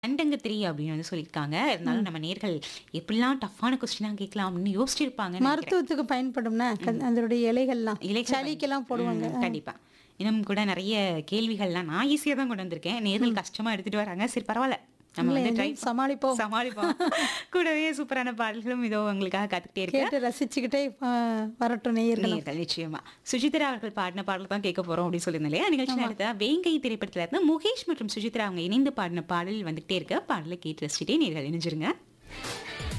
கண்டங்கத்திரி அப்படின்னு வந்து சொல்லியிருக்காங்க. இருந்தாலும் நம்ம நேர்கள் எப்படிலாம் டஃப்பான கொஸ்டினா கேட்கலாம் அப்படின்னு யோசிச்சிருப்பாங்கன்னு நினைக்கிறேன். மருத்துவத்துக்கு பயன்படும்னா கண்- அதனுடைய இலைகள்லாம் இலைகள் சளிக்கெல்லாம் போடுவாங்க ம், கண்டிப்பா இன்னும் கூட நிறைய கேள்விகள்லாம் நான் ஈஸியா தான் கொண்டு வந்திருக்கேன் நேர்கள் கஷ்டமா எடுத்துட்டு வராங்க சரி பரவாயில்ல நம்ம இல்ல, வந்து ட்ரை எதுவும் சமாளிப்போம் சமாளிப்போம் கூடவே சூப்பரான பாடல்களும் இதோ உங்களுக்காக காத்துக்கிட்டே இருக்கு கேட்டு ரசிச்சுக்கிட்டே ஆ, வரட்டும் நேயர்கள் நேயர்கள் நிச்சயமா சுஜித்ரா அவர்கள் பாடின பாடல் தான் கேட்க போறோம் அப்படின்னு சொல்லியிருந்தேன் இல்லையா நிகழ்ச்சி அடுத்த வேங்கை திரைப்படத்துல இருந்து முகேஷ் மற்றும் சுஜித்ரா அவங்க இணைந்து பாடின பாடல் வந்துகிட்டே இருக்க பாடலை கேட்டு ரசிச்சுட்டே நேர்கள் இணைஞ்சிருங்க